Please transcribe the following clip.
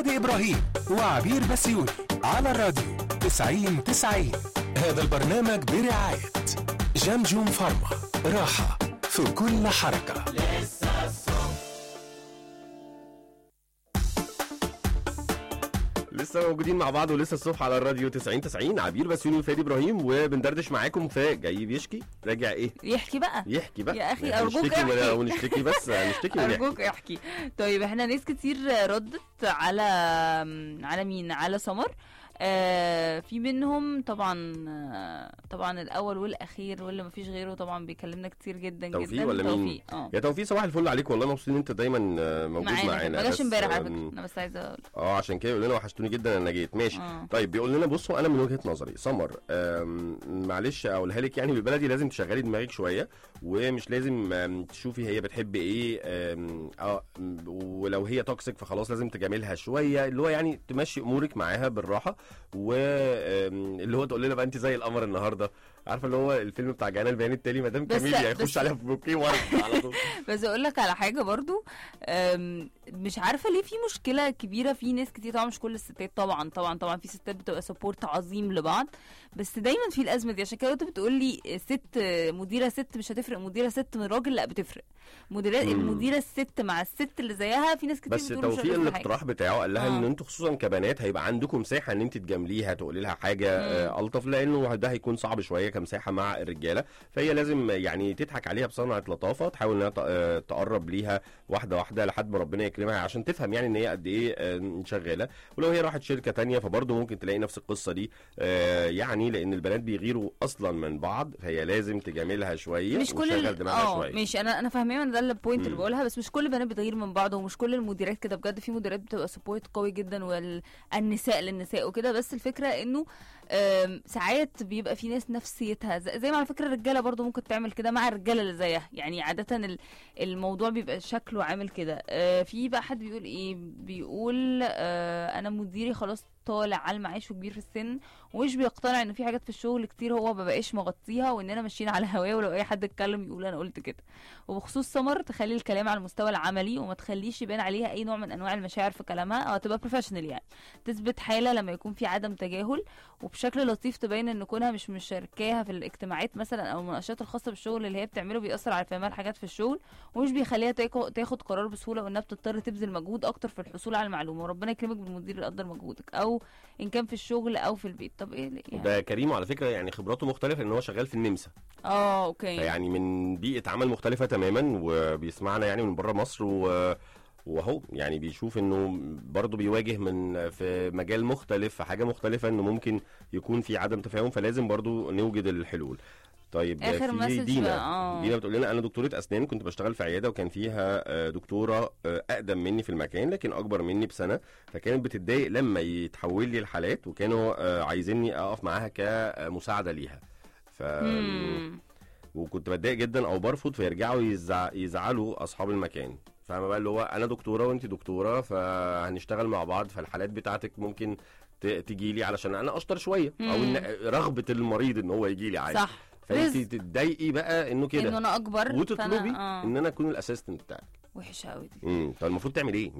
إبراهيم وعبير بسيوني على الراديو 90 90 هذا البرنامج برعاية جمجم فارما راحة في كل حركة لسه موجودين مع بعض ولسه الصبح على الراديو 90 90 عبير بسيوني وفادي ابراهيم وبندردش معاكم في جاي بيشكي راجع ايه يحكي بقى يحكي بقى يا أخي إحنا أرجوك نشتكي ولا- احكي. ونشتكي بس نشتكي ونحكي ارجوك احكي طيب احنا ناس كتير ردت على على مين على سمر آه في منهم طبعا آه طبعا الاول والاخير واللي مفيش غيره طبعا بيكلمنا كتير جدا توفيق جدا ولا مين؟ توفيق اه يا توفيق صباح الفل عليك والله مبسوطين ان انت دايما آه، موجود معانا معانا ما جاش بس، امبارح على فكره آم، انا بس عايزه اقول اه عشان كده يقول لنا وحشتوني جدا انا جيت ماشي آه. طيب بيقول لنا بصوا انا من وجهه نظري سمر آم، معلش اقولها لك يعني بالبلدي لازم تشغلي دماغك شويه ومش لازم آم، تشوفي هي بتحب ايه آم، اه م، ولو هي توكسيك فخلاص لازم تجاملها شويه اللي هو يعني تمشي امورك معاها بالراحه واللي هو تقول لنا بقى انت زي القمر النهارده عارفه اللي هو الفيلم بتاع جانا البيان التالي مدام بس- كاميليا بس- يخش عليها في بوكيه ورد على طول بس اقول لك على حاجه برضو أم، مش عارفه ليه في مشكله كبيره في ناس كتير طبعا مش كل الستات طبعا طبعا طبعا في ستات بتبقى سبورت عظيم لبعض بس دايما في الازمه دي عشان كده انت بتقول لي ست مديره ست مش هتفرق مديره ست من راجل لا بتفرق مديره مم. المديره الست مع الست اللي زيها في ناس كتير بس بتقول مش توفيق هتفرق حاجة. الاقتراح بتاعه قال لها آه. ان انتوا خصوصا كبنات هيبقى عندكم مساحه ان انت تجامليها تقولي لها حاجه آه، الطف لانه ده هيكون صعب شويه كمساحه مع الرجاله فهي لازم يعني تضحك عليها بصنعه لطافه تحاول انها ت- آه، تقرب ليها واحده واحده لحد ما ربنا يكرمها عشان تفهم يعني ان هي قد ايه آه، شغاله ولو هي راحت شركه تانية فبرضه ممكن تلاقي نفس القصه دي آه، يعني لان البنات بيغيروا اصلا من بعض فهي لازم تجاملها شويه مش كل وتشغل ال- دماغها اه شويه ماشي انا انا فاهمه ده البوينت اللي مم. بقولها بس مش كل البنات بتغير من بعض ومش كل المديرات كده بجد في مديرات بتبقى سبورت قوي جدا والنساء للنساء وكده بس الفكره انه آم، ساعات بيبقى في ناس نفسيتها زي زي ما على فكره الرجاله برضو ممكن تعمل كده مع الرجاله اللي زيها يعني عاده ال- الموضوع بيبقى شكله عامل كده آه، في بقى حد بيقول ايه بيقول آه، انا مديري خلاص طالع على المعاش وكبير في السن ومش بيقتنع ان في حاجات في الشغل كتير هو ما بقاش مغطيها واننا ماشيين على هواه ولو اي حد اتكلم يقول انا قلت كده وبخصوص سمر تخلي الكلام على المستوى العملي وما تخليش يبان عليها اي نوع من انواع المشاعر في كلامها او تبقى بروفيشنال يعني تثبت حاله لما يكون في عدم تجاهل وبشكل لطيف تبين ان كونها مش مشاركاها في الاجتماعات مثلا او المناقشات الخاصه بالشغل اللي هي بتعمله بيأثر على فهمها الحاجات في الشغل ومش بيخليها تاكو- تاخد قرار بسهوله وانها بتضطر تبذل مجهود اكتر في الحصول على المعلومه وربنا يكرمك بالمدير اللي يقدر مجهودك او ان كان في الشغل او في البيت طب ايه اللي- يعني ده كريم على فكره يعني خبراته مختلفه ان هو شغال في النمسا اه اوكي يعني من بيئه عمل مختلفه تماما وبيسمعنا يعني من بره مصر و وهو يعني بيشوف انه برضه بيواجه من في مجال مختلف في حاجه مختلفه انه ممكن يكون في عدم تفاهم فلازم برضه نوجد الحلول طيب آخر في مسج دينا بقى، آه. دينا بتقول لنا انا دكتوره اسنان كنت بشتغل في عياده وكان فيها آه، دكتوره آه، اقدم مني في المكان لكن اكبر مني بسنه فكانت بتتضايق لما يتحول لي الحالات وكانوا آه، عايزيني اقف معاها كمساعده ليها ف مم. وكنت بتضايق جدا او برفض فيرجعوا يزع... يزعلوا اصحاب المكان فاهمه بقى اللي هو انا دكتوره وانت دكتوره فهنشتغل مع بعض فالحالات بتاعتك ممكن ت... تجي لي علشان انا اشطر شويه او مم. إن رغبه المريض ان هو يجي لي عادي صح فانت رزق. تتضايقي بقى انه انه كده انا اكبر وتطلبي فأنا- آه. ان انا اكون الاسيستنت بتاعك وحشه قوي دي امم طب المفروض تعمل ايه